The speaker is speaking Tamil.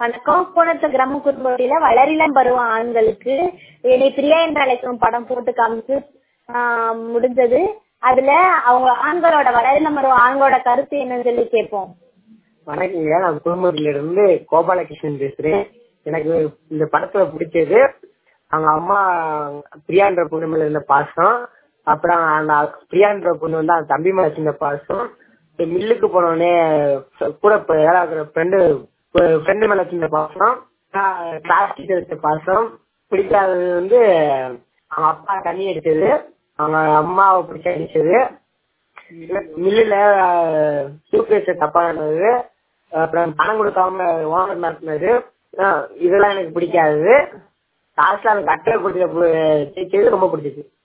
வணக்கம் பூனத்து கிராம குறும்போட்டியில வளரிளம் பருவம் ஆண்களுக்கு என்னை பிரியா என்று அழைக்கும் படம் போட்டு காமிச்சு ஆஹ் முடிஞ்சது அதுல அவங்க ஆண்களோட வளரிளம் பருவம் ஆண்களோட கருத்து என்னன்னு சொல்லி கேட்போம் வணக்கங்க நான் குடும்பத்துல இருந்து கோபாலகிருஷ்ணன் பேசுறேன் எனக்கு இந்த படத்துல பிடிச்சது அவங்க அம்மா பிரியான்ற பொண்ணு மேல இருந்த பாசம் அப்புறம் அந்த பிரியான்ற பொண்ணு வந்து அந்த தம்பி மேல இருந்த பாசம் இந்த மில்லுக்கு போனோடனே கூட இப்ப ஏழாக்குற ஃப்ரெண்டு ஃப்ரெண்டு மேல இருந்த பாசம் கிளாஸ் டீச்சர் வச்ச பாசம் பிடிக்காதது வந்து அவங்க அப்பா தண்ணி அடிச்சது அவங்க அம்மாவை பிடிச்சி அடிச்சது மில்லுல சூப்பேஸ் தப்பா நடந்தது அப்புறம் பணம் கொடுக்காம ஓனர் நடத்தினது இதெல்லாம் எனக்கு பிடிக்காதது லாஸ்ட்ல அந்த கட்டளை கொடுத்த ஜெயிச்சது ரொம்ப பிடிச்சது